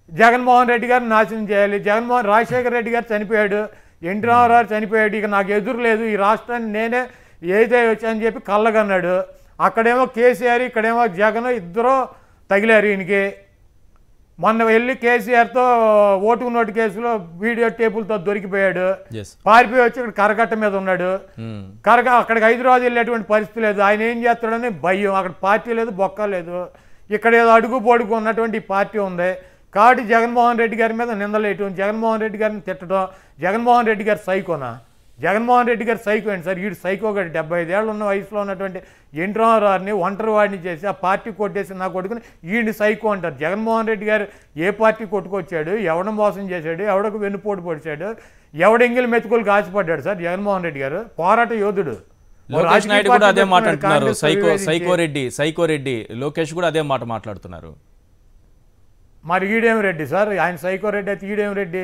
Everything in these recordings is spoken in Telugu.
జగన్మోహన్ రెడ్డి గారిని నాశనం చేయాలి జగన్మోహన్ రాజశేఖర రెడ్డి గారు చనిపోయాడు ఎన్టీ రామారావు చనిపోయాడు ఇక నాకు ఎదురు లేదు ఈ రాష్ట్రాన్ని నేనే ఏదే వచ్చానని చెప్పి కళ్ళగన్నాడు అక్కడేమో కేసీఆర్ ఇక్కడేమో జగన్ ఇద్దరు తగిలారు ఈయనకి మొన్న వెళ్ళి కేసీఆర్తో ఓటు నోటు కేసులో వీడియో టేపులతో దొరికిపోయాడు ఎస్ పారిపోయి వచ్చి ఇక్కడ కరకట్ట మీద ఉన్నాడు కరక అక్కడికి హైదరాబాద్ వెళ్ళేటువంటి పరిస్థితి లేదు ఆయన ఏం చేస్తాడని భయం అక్కడ పార్టీ లేదు బొక్క లేదు ఇక్కడ ఏదో అడుగు పొడుగు ఉన్నటువంటి ఈ పార్టీ ఉంది కాబట్టి జగన్మోహన్ రెడ్డి గారి మీద నిందలేయటం జగన్మోహన్ రెడ్డి గారిని తిట్టడం జగన్మోహన్ రెడ్డి గారి సైకోనా జగన్మోహన్ రెడ్డి గారు సైకో ఏంటి సార్ వీడు సైకో గడి డెబ్బై ఐదేళ్ళు ఉన్న వయసులో ఉన్నటువంటి ఎన్టీ రామారావుని ఒంటరి వాడిని చేసి ఆ పార్టీ కొట్టేసి నా కొడుకుని వీడిని సైకో అంటారు జగన్మోహన్ రెడ్డి గారు ఏ పార్టీ కొట్టుకొచ్చాడు ఎవడ మోసం చేశాడు ఎవడకు వెన్నుపోటు పొడిచాడు ఎవడెంగిలి మెతుకులు ఆశపడ్డాడు సార్ జగన్మోహన్ రెడ్డి గారు పోరాట యోధుడు ఓ లోకేష్ రాజకీయ నాయుడు కూడా పార్టీ అదే మాట పెట్టుకున్నాడు అంటున్నారు కాంగ్రెస్ సైకో వివేదించి. సైకో రెడ్డి సైకో రెడ్డి లోకేష్ కూడా అదే మాట మాట్లాడుతున్నారు మరి ఈడేం రెడ్డి సార్ ఆయన సైకో రెడ్డి అయితే ఈడేం రెడ్డి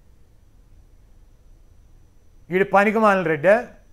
ఈడు పనికి మాలిన రెడ్డి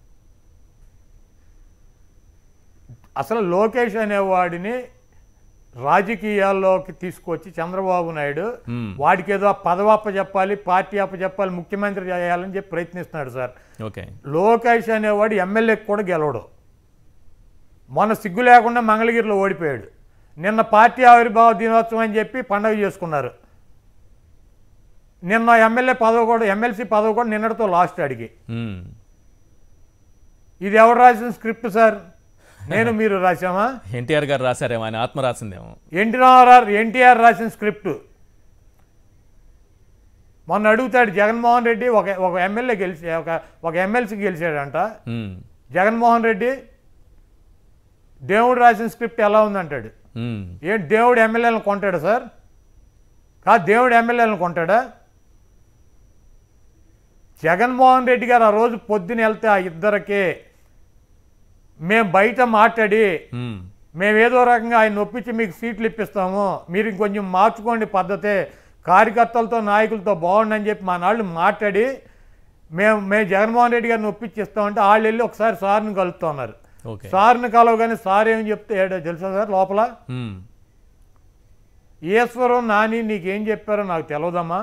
అసలు లోకేష్ అనేవాడిని రాజకీయాల్లోకి తీసుకొచ్చి చంద్రబాబు నాయుడు Hmm. వాడికి ఏదో పదవి అప్పచెప్పాలి పార్టీ అప్పచెప్పాలి ముఖ్యమంత్రి చేయాలని చెప్పి ప్రయత్నిస్తున్నాడు సార్ ఓకే లోకేష్ అనేవాడు ఎమ్మెల్యేకి కూడా గెలవడు మొన్న సిగ్గు లేకుండా మంగళగిరిలో ఓడిపోయాడు నిన్న పార్టీ ఆవిర్భావ దినోత్సవం అని చెప్పి పండగ చేసుకున్నారు నిన్న ఎమ్మెల్యే పదవి కూడా ఎమ్మెల్సీ పదవి కూడా నిన్నటితో లాస్ట్ అడిగి మ్మ్. ఇది ఎవరు రాసిన స్క్రిప్ట్ సార్ నేను మీరు రాసామా ఎన్టీఆర్ గారు రాశారేమో ఆయన ఆత్మ రాసిందేమో ఎన్టీ రామారావు ఎన్టీఆర్ రాసిన స్క్రిప్ట్ మొన్న అడుగుతాడు జగన్మోహన్ రెడ్డి ఒక ఒక ఎమ్మెల్యే గెలిచి ఒక ఒక ఎమ్మెల్సీ గెలిచాడంట మ్మ్. జగన్మోహన్ రెడ్డి దేవుడు రాసిన స్క్రిప్ట్ ఎలా ఉందంటాడు మ్మ్. ఏంటి దేవుడు ఎమ్మెల్యేలను కొంటాడు సార్ కాదు దేవుడు ఎమ్మెల్యేలను కొంటాడా జగన్మోహన్ రెడ్డి గారు ఆ రోజు పొద్దున వెళ్తే ఆ ఇద్దరికి మేము బయట మాట్లాడి మ్మ్. మేము ఏదో రకంగా ఆయన ఒప్పించి మీకు సీట్లు ఇప్పిస్తాము మీరు ఇంకొంచెం మార్చుకోండి పద్ధతే కార్యకర్తలతో నాయకులతో బాగుండని చెప్పి మా నాళ్ళు మాట్లాడి మేము మేము జగన్మోహన్ రెడ్డి గారిని ఒప్పించిస్తామంటే వాళ్ళు వెళ్ళి ఒకసారి సార్ని కలుపుతున్నారు ఓకే సార్ని కలవగానే సార్ ఏం చెప్తే ఏడో తెలుసా సార్ లోపల మ్మ్. ఈశ్వరం నాని నీకేం చెప్పారో నాకు తెలియదమ్మా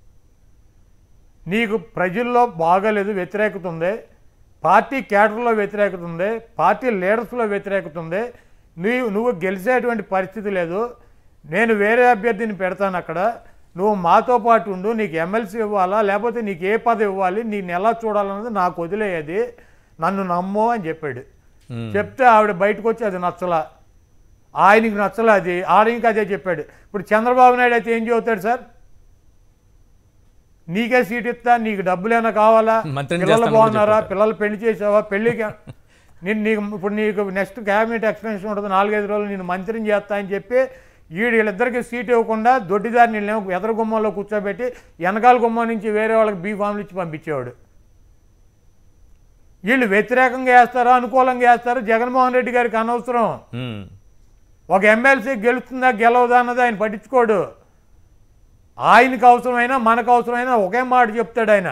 నీకు ప్రజల్లో బాగాలేదు వ్యతిరేకత ఉంది పార్టీ క్యాడర్లో వ్యతిరేకత ఉంది పార్టీ లీడర్స్లో వ్యతిరేకత ఉంది నువ్వు నువ్వు గెలిచేటువంటి పరిస్థితి లేదు నేను వేరే అభ్యర్థిని పెడతాను అక్కడ నువ్వు మాతో పాటు ఉండు నీకు ఎమ్మెల్సీ ఇవ్వాలా లేకపోతే నీకు ఏ పదవి ఇవ్వాలి నేను ఎలా చూడాలన్నది నాకు వదిలేయది నన్ను నమ్ము అని చెప్పాడు మ్మ్. చెప్తే ఆవిడ బయటకు వచ్చి అది నచ్చలా ఆయనకి నచ్చలా అది ఆయనకి అదే చెప్పాడు ఇప్పుడు చంద్రబాబు నాయుడు అయితే ఏం చెబుతాడు సార్ నీకే సీట్ ఇస్తా నీకు డబ్బులేనా కావాలా మంత్రిని పిల్లలు చేస్తాను కూడా బాగున్నారా చెప్పుకుంటాడు. పిల్లలు పెళ్లి చేసావా పెళ్లికి నేను నీకు ఇప్పుడు నీకు నెక్స్ట్ క్యాబినెట్ ఎక్స్టెన్షన్ ఉంటుంది నాలుగైదు రోజులు నేను మంత్రిని చేస్తా అని చెప్పి ఈడు వీళ్ళిద్దరికి సీట్ ఇవ్వకుండా దొడ్డిదారిని వీళ్ళేమో ఎదరు గుమ్మంలో కూర్చోబెట్టి వెనకాల గుమ్మం నుంచి వేరే వాళ్ళకి బీ ఫామ్లు ఇచ్చి పంపించేవాడు వీళ్ళు వ్యతిరేకంగా వేస్తారా అనుకూలంగా వేస్తారా జగన్మోహన్ రెడ్డి గారికి అనవసరం మ్మ్. ఒక ఎమ్మెల్సీ గెలుస్తుందా గెలవదా అన్నది ఆయన పట్టించుకోడు ఆయనకు అవసరమైనా మనకు అవసరమైనా ఒకే మాట చెప్తాడు ఆయన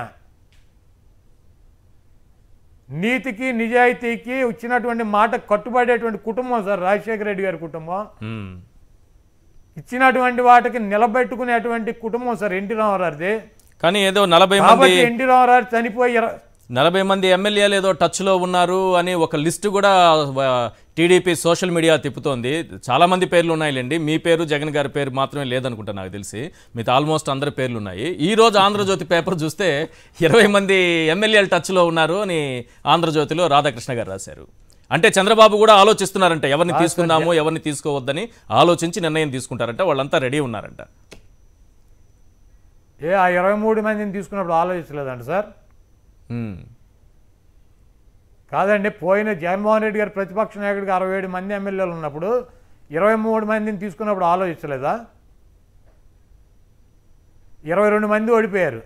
నీతికి నిజాయితీకి ఇచ్చినటువంటి మాట కట్టుబడేటువంటి కుటుంబం సార్ రాజశేఖర రెడ్డి గారి కుటుంబం మ్మ్. ఇచ్చినటువంటి వాటికి నిలబెట్టుకునేటువంటి కుటుంబం సార్ ఎన్టీ రామారావుది కానీ ఏదో నలభై మంది కాబట్టి ఎన్టీ రామారావు చనిపోయి ఇర- నలభై మంది ఎమ్మెల్యేలు ఏదో టచ్లో ఉన్నారు అని ఒక లిస్టు కూడా టీడీపీ సోషల్ మీడియా తిప్పుతోంది చాలా మంది పేర్లు ఉన్నాయిలేండి మీ పేరు జగన్ గారి పేరు మాత్రమే లేదనుకుంటా నాకు తెలిసి మిగతా ఆల్మోస్ట్ అందరి పేర్లు ఉన్నాయి ఈ రోజు ఆంధ్రజ్యోతి పేపర్ చూస్తే ఇరవై మంది ఎమ్మెల్యేలు టచ్లో ఉన్నారు అని ఆంధ్రజ్యోతిలో రాధాకృష్ణ గారు రాశారు అంటే చంద్రబాబు కూడా ఆలోచిస్తున్నారంట ఎవరిని తీసుకుందాము ఎవరిని తీసుకోవద్దని ఆలోచించి నిర్ణయం తీసుకుంటారంట వాళ్ళంతా రెడీ ఉన్నారంట ఏ ఆ ఇరవై మూడు మందిని తీసుకున్నప్పుడు ఆలోచించలేదంట సార్ ఉమ్, కాదండి పోయిన జగన్మోహన్ రెడ్డి గారు ప్రతిపక్ష నాయకుడికి అరవై ఏడు మంది ఎమ్మెల్యేలు ఉన్నప్పుడు ఇరవై మూడు మందిని తీసుకున్నప్పుడు ఆలోచించలేదా ఇరవై రెండు మంది ఓడిపోయారు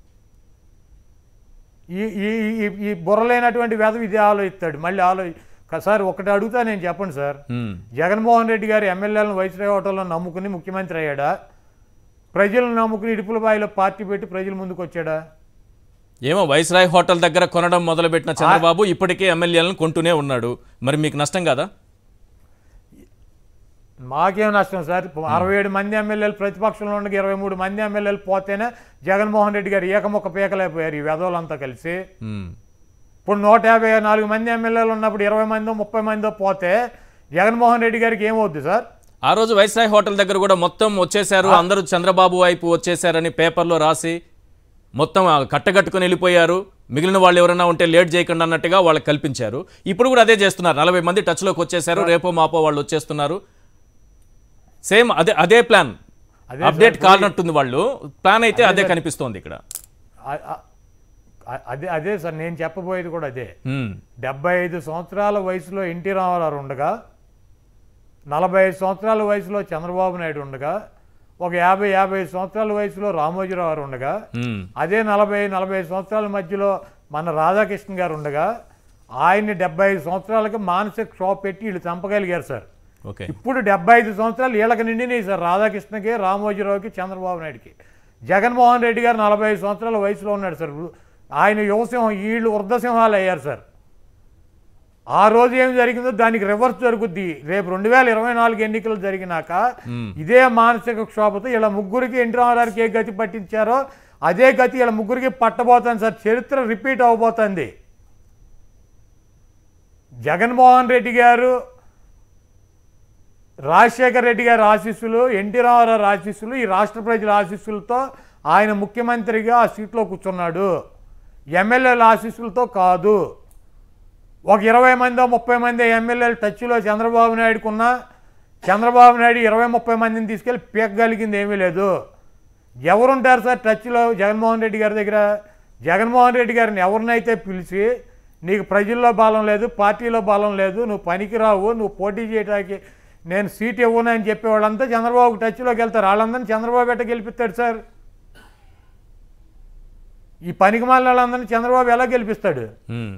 ఈ ఈ ఈ- ఈ బుర్రలేనటువంటి వెధవ ఇది ఆలోచిస్తాడు మళ్ళీ ఆలో సార్ ఒకటి అడుగుతా నేను చెప్పండి సార్ ఉమ్. జగన్మోహన్ రెడ్డి గారు ఎమ్మెల్యేలను వైస్రాయ్ హోటల్లో నమ్ముకుని ముఖ్యమంత్రి అయ్యాడా ప్రజలను నమ్ముకుని ఇడుపులబాయిలో పార్టీ పెట్టి ప్రజల ముందుకు వచ్చాడా ఏమో వైస్రాయ్ హోటల్ దగ్గర కొనడం మొదలుపెట్టిన చంద్రబాబు ఇప్పటికే ఎమ్మెల్యేలను కొంటూనే ఉన్నాడు మరి మీకు నష్టం కాదా మాకేం నష్టం సార్ అరవై ఏడు మంది ఎమ్మెల్యేలు ప్రతిపక్షంలో ఉండగా ఇరవై మూడు మంది ఎమ్మెల్యేలు పోతేనే జగన్మోహన్ రెడ్డి గారు ఏకముక్క పీకలేకపోయారు ఈ వెధవులంతా కలిసి ఉమ్. ఇప్పుడు నూట యాభై నాలుగు మంది ఎమ్మెల్యేలు ఉన్నప్పుడు ఇరవై మందో ముప్పై మందో పోతే జగన్మోహన్ రెడ్డి గారికి ఏమవుద్ది సార్ ఆ రోజు వైస్రాయ్ హోటల్ దగ్గర కూడా మొత్తం వచ్చేసారు అందరూ చంద్రబాబు వైపు వచ్చేసారని పేపర్లో రాసి మొత్తం ఆ కట్టగట్టుకుని వెళ్ళిపోయారు మిగిలిన వాళ్ళు ఎవరైనా ఉంటే లేట్ చేయకుండా అన్నట్టుగా వాళ్ళకి కల్పించారు ఇప్పుడు కూడా అదే చేస్తున్నారు నలభై మంది టచ్లోకి వచ్చేసారు రేపో మాపో వాళ్ళు వచ్చేస్తున్నారు సేమ్ అదే అదే ప్లాన్ అదే అప్డేట్ కానట్టుంది వాళ్ళు ప్లాన్ అయితే అదే కనిపిస్తోంది ఇక్కడ ఆ- ఆ- ఆ- అదే అదే సార్ నేను చెప్పబోయేది కూడా అదే ఉమ్, డెబ్బై ఐదు సంవత్సరాల వయసులో ఎన్టీ రామారావు ఉండగా నలభై ఐదు సంవత్సరాల వయసులో చంద్రబాబు నాయుడు ఉండగా ఒక యాభై యాభై ఐదు సంవత్సరాల వయసులో రామోజీరావు గారు ఉండగా ఉమ్, అదే నలభై నలభై ఐదు సంవత్సరాల మధ్యలో మన రాధాకృష్ణ గారు ఉండగా ఆయన్ని డెబ్బై ఐదు సంవత్సరాలకి మానసిక క్షోభ పెట్టి వీళ్ళు చంపగలిగారు సార్ ఓకే ఇప్పుడు డెబ్బై ఐదు సంవత్సరాలు వీళ్ళకి నిండినాయి సార్ రాధాకృష్ణకి రామోజీరావుకి చంద్రబాబు నాయుడుకి జగన్మోహన్ రెడ్డి గారు నలభై ఐదు సంవత్సరాల వయసులో ఉన్నాడు సార్ ఆయన యువసింహం వీళ్ళు వృద్ధసింహాలు అయ్యారు సార్ ఆ రోజు ఏం జరిగిందో దానికి రివర్స్ జరుగుద్ది రేపు రెండు వేల ఇరవై నాలుగు ఎన్నికలు జరిగినాక ఇదే మానసిక క్షోభతో ఇలా ముగ్గురికి ఎన్టీ రామారావుకి ఏ గతి పట్టించారో అదే గతి ఇలా ముగ్గురికి పట్టబోతుంది సార్ చరిత్ర రిపీట్ అవబోతుంది జగన్మోహన్ రెడ్డి గారు రాజశేఖర రెడ్డి గారి ఆశీస్సులు ఎన్టీ రామారావు ఆశీస్సులు ఈ రాష్ట్ర ప్రజల ఆశీస్సులతో ఆయన ముఖ్యమంత్రిగా ఆ సీట్లో కూర్చున్నాడు ఎమ్మెల్యేల ఆశీస్సులతో కాదు ఒక ఇరవై మందో ముప్పై మంది ఎమ్మెల్యేలు టచ్లో చంద్రబాబు నాయుడుకున్న చంద్రబాబు నాయుడు ఇరవై ముప్పై మందిని తీసుకెళ్ళి పీకగలిగింది ఏమీ లేదు ఎవరుంటారు సార్ టచ్లో జగన్మోహన్ రెడ్డి గారి దగ్గర జగన్మోహన్ రెడ్డి గారిని ఎవరినైతే పిలిచి నీకు ప్రజల్లో బలం లేదు పార్టీలో బలం లేదు నువ్వు పనికిరావు నువ్వు పోటీ చేయడానికి నేను సీట్ ఇవ్వను అని చెప్పేవాళ్ళంతా చంద్రబాబు టచ్లోకి వెళ్తారు వాళ్ళందరినీ చంద్రబాబు ఎట్ట గెలిపిస్తాడు సార్ ఈ పనికి వాళ్ళందరినీ చంద్రబాబు ఎలా గెలిపిస్తాడు ఉమ్,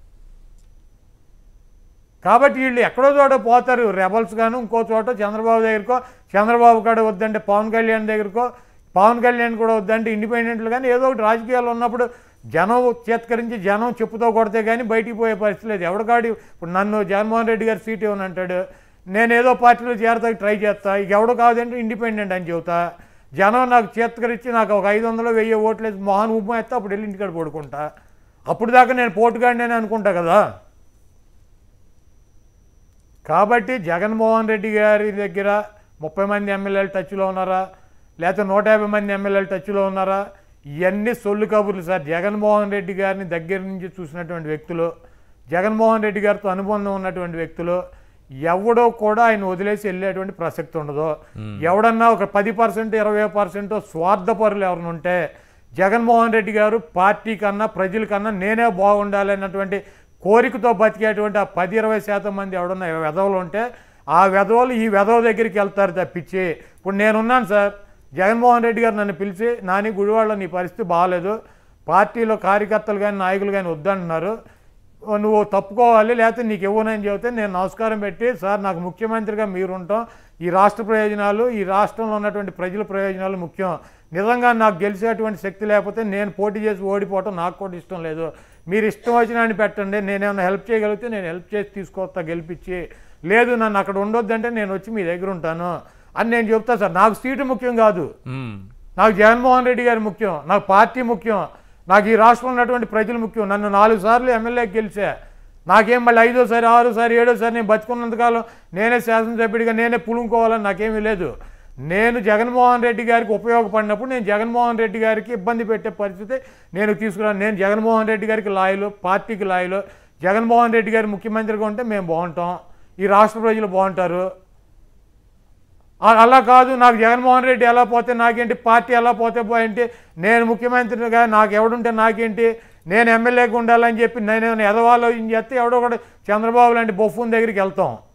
కాబట్టి వీళ్ళు ఎక్కడో చోట పోతారు రెబల్స్ గాను ఇంకో చోట చంద్రబాబు దగ్గరకో చంద్రబాబు కాడ వద్దంటే పవన్ కళ్యాణ్ దగ్గరకో పవన్ కళ్యాణ్ కూడా వద్దంటే ఇండిపెండెంట్లు కానీ ఏదో ఒకటి రాజకీయాలు ఉన్నప్పుడు జనం చేత్కరించి జనం చెప్పుతో కొడితే కానీ బయటికి పోయే పరిస్థితి లేదు ఎవడికాడి ఇప్పుడు నన్ను జగన్మోహన్ రెడ్డి గారు సీట్ ఇవ్వని అంటాడు నేను ఏదో పార్టీలో చేరతాకి ట్రై చేస్తా ఇక ఎవడు కాదంటే ఇండిపెండెంట్ అని చెబుతా జనం నాకు చేత్కరించి నాకు ఒక ఐదు వందలు వెయ్యి ఓట్లు వేసి మొహన్ ఉప్మా ఎత్తా అప్పుడు వెళ్ళి ఇంటికాడ పడుకుంటా అప్పుడు దాకా నేను పోటుగాడిని అని అనుకుంటా కదా కాబట్టి జగన్మోహన్ రెడ్డి గారి దగ్గర ముప్పై మంది ఎమ్మెల్యేలు టచ్లో ఉన్నారా లేకపోతే నూట యాభై మంది ఎమ్మెల్యేలు టచ్లో ఉన్నారా ఇవన్నీ సొల్లు కబుర్లు సార్ జగన్మోహన్ రెడ్డి గారిని దగ్గర నుంచి చూసినటువంటి వ్యక్తులు జగన్మోహన్ రెడ్డి గారితో అనుబంధం ఉన్నటువంటి వ్యక్తులు ఎవడో కూడా ఆయన వదిలేసి వెళ్ళేటువంటి ప్రసక్తి ఉండదు ఎవడన్నా ఒక పది పర్సెంట్ ఇరవై పర్సెంట్ స్వార్థపరులు ఎవరైనా ఉంటే జగన్మోహన్ రెడ్డి గారు పార్టీ కన్నా ప్రజల కన్నా నేనే బాగుండాలి అన్నటువంటి కోరికతో బతికేటువంటి ఆ పది ఇరవై శాతం మంది ఎవడన్నా వెధవలు ఉంటే ఆ వెధవలు ఈ వెధవ దగ్గరికి వెళ్తారు తప్పించి ఇప్పుడు నేనున్నాను సార్ జగన్మోహన్ రెడ్డి గారు నన్ను పిలిచి నాని గుడివాడలో నీ పరిస్థితి బాగాలేదు పార్టీలో కార్యకర్తలు కానీ నాయకులు కానీ వద్దంటున్నారు నువ్వు తప్పుకోవాలి లేకపోతే నీకు ఇవ్వనని చెబితే నేను నమస్కారం పెట్టి సార్ నాకు ముఖ్యమంత్రిగా మీరు ఉంటాం ఈ రాష్ట్ర ప్రయోజనాలు ఈ రాష్ట్రంలో ఉన్నటువంటి ప్రజల ప్రయోజనాలు ముఖ్యం నిజంగా నాకు గెలిచేటువంటి శక్తి లేకపోతే నేను పోటీ చేసి ఓడిపోవటం నాకు కూడా ఇష్టం లేదు మీరు ఇష్టం వచ్చినాన్ని పెట్టండి నేనేమైనా హెల్ప్ చేయగలిగితే నేను హెల్ప్ చేసి తీసుకొస్తా గెలిపించి లేదు నన్ను అక్కడ ఉండొద్దంటే నేను వచ్చి మీ దగ్గర ఉంటాను అని నేను చెప్తా సార్ నాకు సీటు ముఖ్యం కాదు ఉమ్, నాకు జగన్మోహన్ రెడ్డి గారు ముఖ్యం నాకు పార్టీ ముఖ్యం నాకు ఈ రాష్ట్రంలో ఉన్నటువంటి ప్రజలు ముఖ్యం నన్ను నాలుగు సార్లు ఎమ్మెల్యేకి గెలిచా నాకేం మళ్ళీ ఐదోసారి ఆరోసారి ఏడోసారి నేను బతుకున్నంతకాలం నేనే శాసనసభ్యుడిగా నేనే పులుముకోవాలని నాకేమీ లేదు నేను జగన్మోహన్ రెడ్డి గారికి ఉపయోగపడినప్పుడు నేను జగన్మోహన్ రెడ్డి గారికి ఇబ్బంది పెట్టే పరిస్థితి నేను తీసుకున్నాను నేను జగన్మోహన్ రెడ్డి గారికి లాయలు పార్టీకి లాయలు జగన్మోహన్ రెడ్డి గారు ముఖ్యమంత్రిగా ఉంటే మేము బాగుంటాం ఈ రాష్ట్ర ప్రజలు బాగుంటారు ఆ- అలా కాదు నాకు జగన్మోహన్ రెడ్డి ఎలా పోతే నాకేంటి పార్టీ ఎలా పోతే పోయింటి నేను ముఖ్యమంత్రిగా నాకు ఎవడుంటే నాకేంటి నేను ఎమ్మెల్యేగా ఉండాలని చెప్పి నేను ఎదవాలో చేస్తే ఎవడో ఒకటి చంద్రబాబు లాంటి బొఫ్ఫూన్ దగ్గరికి వెళ్తాం